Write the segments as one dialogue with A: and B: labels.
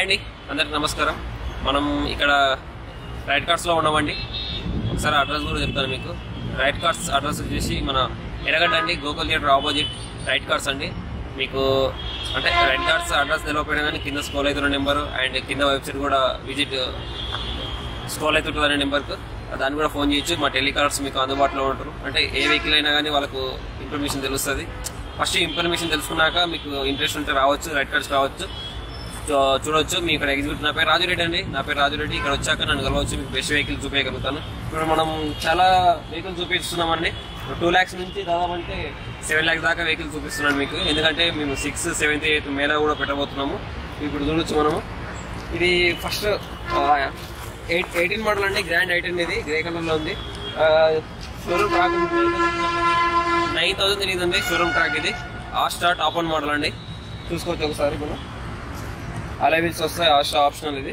A: అండి అందరికి నమస్కారం మనం ఇక్కడ రైట్ కార్డ్స్లో ఉన్నామండి ఒకసారి అడ్రస్ కూడా చెప్తాను మీకు రైట్ కార్డ్స్ అడ్రస్ వచ్చేసి మన ఎరగడ్డ అండి Gokul theatre opposite right cars అండి మీకు అంటే రైట్ కార్డ్స్ అడ్రస్ తెలియకపోయినా కానీ కింద స్కోల్ అవుతున్న నెంబర్ అండ్ కింద వెబ్సైట్ కూడా విజిట్ స్క్రోల్ అవుతుంటుంది అనే నెంబర్కి దాన్ని కూడా ఫోన్ చేయొచ్చు మా టెలికాలర్స్ మీకు అందుబాటులో ఉంటారు అంటే ఏ వెహికల్ అయినా కానీ వాళ్ళకు ఇన్ఫర్మేషన్ తెలుస్తుంది ఫస్ట్ ఇన్ఫర్మేషన్ తెలుసుకున్నాక మీకు ఇంట్రెస్ట్ ఉంటే రావచ్చు రైట్ కార్డ్స్ రావచ్చు సో చూడొచ్చు మీ ఇక్కడ ఎగ్జిక్యూట్ నా పేరు రాజురెడ్డి అండి నా పేరు రాజురెడ్డి ఇక్కడ వచ్చాక నన్ను కలవచ్చు మీకు బెస్ట్ వెహికల్ చూపించగలుగుతాను ఇప్పుడు మనం చాలా వెహికల్ చూపిస్తున్నామండి టూ ల్యాక్స్ నుంచి దాదాపు అంటే సెవెన్ ల్యాక్స్ దాకా వెహికల్ చూపిస్తున్నాను మీకు ఎందుకంటే మేము సిక్స్ సెవెంత్ ఎయిత్ మేళ కూడా పెట్టబోతున్నాము ఇప్పుడు చూడొచ్చు మనము ఇది ఫస్ట్ ఎయిట్ ఎయిటీన్ మోడల్ అండి గ్రాండ్ ఎయిటీన్ ఇది గ్రే కలర్ లో ఉంది షోరూమ్ ట్రాక్ నైన్ థౌసండ్ తిరిగిందండి షోరూమ్ ట్రాక్ ఇది ఆస్టా టాప్ వన్ మోడల్ అండి చూసుకోవచ్చు ఒకసారి మనం అలైవిల్స్ వస్తాయి ఆస్టా ఆప్షనల్ ఇది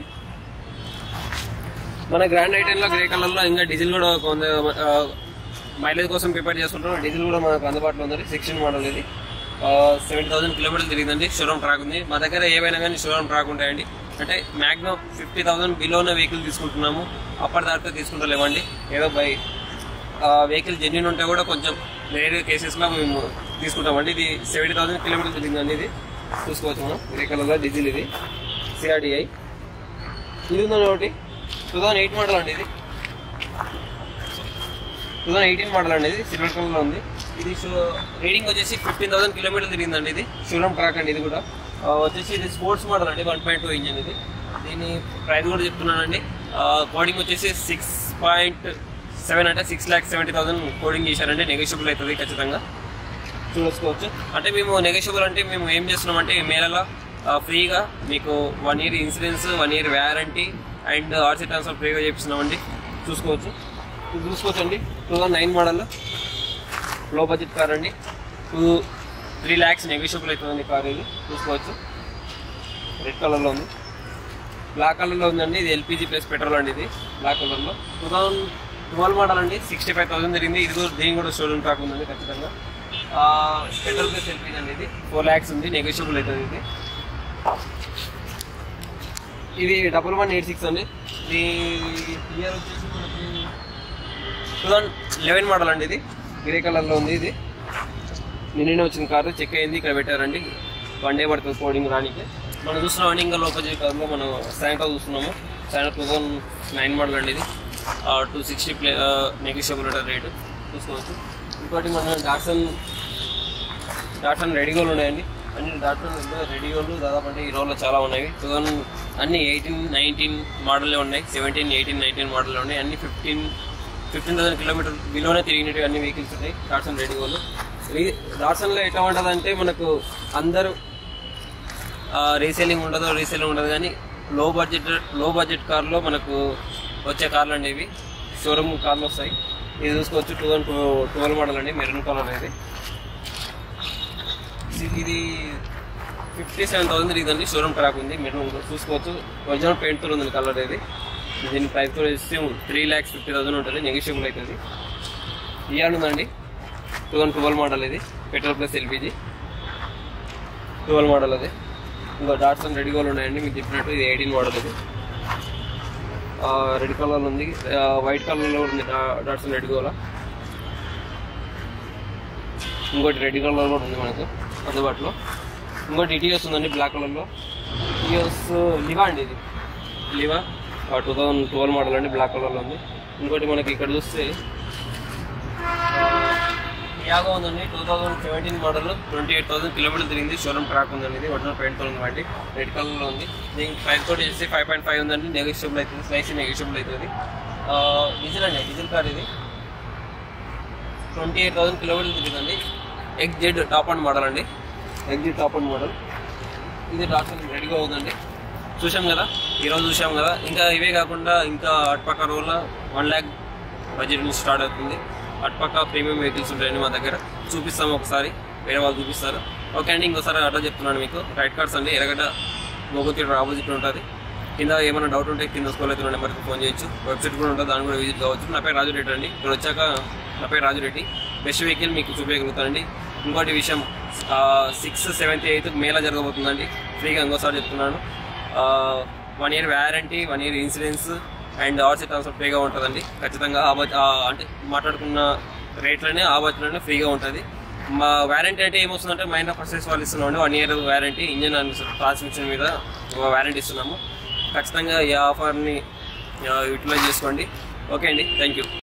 A: మన గ్రాండ్ ఐటెన్ లో గ్రే కలర్ లో ఇంకా డీజిల్ కూడా కొంత మైలేజ్ కోసం ప్రిపేర్ చేసుకుంటాం డీజిల్ కూడా మనకు అందుబాటులో ఉంది సిక్స్టీన్ మోడల్ ఇది సెవెంటీ థౌసండ్ కిలోమీటర్లు తిరిగిందండి షోరూమ్ ట్రాక్ ఉంది మా దగ్గర ఏవైనా కానీ షోరూమ్ ట్రాక్ ఉంటాయండి అంటే మాక్సిమం ఫిఫ్టీ థౌసండ్ బిలో ఉన్న వెహికల్ తీసుకుంటున్నాము అప్పటిదాకా తీసుకుంటలేమండి ఏదో బై వెహికల్ జెన్యున్ ఉంటే కూడా కొంచెం రేర్ కేసెస్లో మేము తీసుకుంటామండి ఇది సెవెంటీ థౌసండ్ కిలోమీటర్లు తిరిగిందండి ఇది చూసుకోవచ్చు మనం గ్రే కలర్లో డీజిల్ ఇది సిఆర్డిఐ ఇది ఉందండి ఒకటి టూ థౌసండ్ ఎయిట్ మోడల్ అండి ఇది టూ థౌసండ్ ఎయిటీన్ మోడల్ అండి ఇది సిల్వర్ కలర్లో ఉంది ఇది రీడింగ్ వచ్చేసి ఫిఫ్టీన్ థౌసండ్ కిలోమీటర్లు తిరిగిందండి ఇది షోరూమ్ ట్రాక్ అండి ఇది కూడా ఆ, వచ్చేసి ఇది స్పోర్ట్స్ మోడల్ అండి వన్ పాయింట్ టూ ఇంజిన్ ఇది దీని ప్రైస్ కూడా చెప్తున్నానండి కోడింగ్ వచ్చేసి సిక్స్ పాయింట్ సెవెన్ అంటే six lakh seventy thousand quoting చేశారండి నెగోషియబుల్ అవుతుంది ఖచ్చితంగా చూసుకోవచ్చు అంటే మేము నెగోషియబుల్ అంటే మేము ఏం చేస్తున్నామంటే ఈ మేళలో ఫ్రీగా మీకు one year insurance one year warranty and RC transfer ఫ్రీగా చేపిస్తున్నామండి చూసుకోవచ్చు ఇది చూసుకోవచ్చు అండి టూ థౌసండ్ నైన్ మోడల్ లో బడ్జెట్ కార్ అండి టూ త్రీ ల్యాక్స్ నెగోషియబుల్ అవుతుందండి కార్ ఇది చూసుకోవచ్చు రెడ్ కలర్లో ఉంది బ్లాక్ కలర్లో ఉందండి ఇది ఎల్పిజి ప్లస్ పెట్రోల్ అండి ఇది బ్లాక్ కలర్లో టూ థౌసండ్ ట్వెల్వ్ మోడల్ అండి సిక్స్టీ ఫైవ్ థౌసండ్ జరిగింది ఇది కూడా దీని కూడా షోరూమ్ ట్రాక్ ఉందండి ఖచ్చితంగా పెట్రోల్ ప్లస్ ఎల్పిజి అండి ఇది ఫోర్ ల్యాక్స్ ఉంది నెగోషియబుల్ అవుతుంది ఇది ఇది డబుల్ వన్ ఎయిట్ సిక్స్ అండి ఇది ఇయర్ వచ్చేసి మనకి టూ థౌసండ్ లెవెన్ మోడల్ అండి ఇది గ్రే కలర్లో ఉంది ఇది నిన్ననే వచ్చిన కారు చెక్ అయింది ఇక్కడ పెట్టారండి వన్ డే పడుతుంది కోడింగ్ రానికి మనం చూస్తున్నాం ఇంకా లోపల కార్లో మనం శాంటో చూస్తున్నాము Santro two thousand nine model అండి ఇది టూ సిక్స్టీ ప్లే నెగోషియబుల్ రేటు చూసుకోవచ్చు ఇంకోటి మన డాట్సన్ డాట్సన్ రెడీగోలు ఉన్నాయండి అన్ని డాట్సన్ రెడీగోలు దాదాపు అంటే ఈ రోజుల్లో చాలా ఉన్నాయి టూ థౌసండ్ అన్ని ఎయిటీన్ నైన్టీన్ మోడల్లే ఉన్నాయి సెవెంటీన్ ఎయిటీన్ నైన్టీన్ మోడల్ ఉన్నాయి అన్ని ఫిఫ్టీన్ ఫిఫ్టీన్ థౌసండ్ కిలోమీటర్ బిలోనే తిరిగినట్టు అన్ని వెహికల్స్ ఉన్నాయి డాట్సన్ రెడీగోలు డాట్సన్లో ఎట్లా ఉంటుంది అంటే మనకు అందరూ రీసేలింగ్ ఉండదు రీసేలింగ్ ఉండదు కానీ లో బడ్జెట్ లో బడ్జెట్ కార్లో మనకు వచ్చే కార్లు అండి ఇవి షోరూమ్ కార్లు వస్తాయి ఇది చూసుకోవచ్చు టూ థౌసండ్ ట్వెల్వ్ మోడల్ అండి మెరూన్ కలర్ అనేది ఇది- ఇది ఫిఫ్టీ సెవెన్ థౌసండ్ తిరిగిందండి షోరూమ్ ట్రాక్ ఉంది మెరూన్ చూసుకోవచ్చు ఒరిజినల్ పెయింట్ తో ఉంది కలర్ ఇది దీని ప్రైస్ కూడా ఇస్తే త్రీ ల్యాక్స్ ఫిఫ్టీ థౌసండ్ ఉంటుంది నెగిషియబుల్ అవుతుంది ఇయర్ ఉందండి టూ థౌసండ్ ట్వెల్వ్ మోడల్ ఇది petrol plus LPG twelve model అది ఇంకా డాట్సన్ రెడ్ కలర్ ఉన్నాయండి మీకు చెప్పినట్టు ఇది ఎయిటీన్ మోడల్ ఇది రెడ్ కలర్ ఉంది వైట్ కలర్లో ఉంది డా- డాట్సన్ రెడ్ గోలా ఇంకోటి రెడ్ కలర్ కూడా ఉంది మనకు అందుబాటులో ఇంకోటి ఇటీఎస్ ఉందండి బ్లాక్ కలర్లో ఇటీఎస్ లివా అండి ఇది Liva two thousand twelve model అండి బ్లాక్ కలర్లో ఉంది ఇంకోటి మనకి ఇక్కడ చూస్తే యాగో ఉందండి two thousand seventeen model twenty eight thousand kilometre తిరిగింది షోరూమ్ ట్రాక్ ఉందండి ఇది ఒరిజినల్ పెయింట్ ఉంది వాటి రెడ్ కలర్లో ఉంది దీనికి ప్రైస్ కూడా చేసి ఫైవ్ పాయింట్ ఫైవ్ ఉందండి నెగోషియబుల్ అవుతుంది స్లైస్ నెగోషియబుల్ అవుతుంది ఆ, డీజిల్ అండి డీజిల్ కార్ ఇది ట్వంటీ ఎయిట్ థౌసండ్ కిలోమీటర్లు తిరిగిందండి X Z top end model అండి X Z top end model ఇది డాక్టర్ రెడీగా ఉందండి చూసాం కదా ఈరోజు చూసాం కదా ఇంకా ఇవే కాకుండా ఇంకా అటుపక్క రోల్ వన్ ల్యాక్ బడ్జెట్ నుంచి స్టార్ట్ అవుతుంది అటుపక్క ప్రీమియం వెహికల్స్ ఉంటాయండి మా దగ్గర చూపిస్తాం ఒకసారి వేరే వాళ్ళు చూపిస్తారు ఓకే అండి ఇంకోసారి అడ్రస్ చెప్తున్నాను మీకు రైట్ కార్డ్స్ అండి ఎరగడ్డ గోగుల్ థియేటర్ ఆపోజిట్ ఉంటుంది కింద ఏమైనా డౌట్ ఉంటే కింద స్కూల్ అయితే నెంబర్కి ఫోన్ చేయొచ్చు వెబ్సైట్ కూడా ఉంటుంది దాన్ని కూడా విజిట్ కావచ్చు నా పేరు రాజు రెడ్డి అండి ఇక్కడ వచ్చాక నా పేరు రాజు రెడ్డి బెస్ట్ వెహికల్ మీకు చూపించగలుగుతానండి ఇంకోటి విషయం సిక్స్ సెవెంత్ ఎయిత్ మేళ జరగబోతుందండి ఫ్రీగా ఇంకోసారి చెప్తున్నాను one year warranty one year insurance and RC transfer ఫ్రీగా ఉంటుందండి ఖచ్చితంగా ఆ బడ్జెట్ అంటే మాట్లాడుకున్న రేట్లోనే ఆ బడ్జెట్లోనే ఫ్రీగా ఉంటుంది మా వ్యారంటీ అంటే ఏమొస్తుందంటే మైండ్ పర్సెస్ వాళ్ళు ఇస్తున్నామండి one year warranty engine and transmission మీద వ్యారంటీ ఇస్తున్నాము ఖచ్చితంగా ఈ ఆఫర్ని యూటిలైజ్ చేసుకోండి ఓకే అండి థ్యాంక్ యూ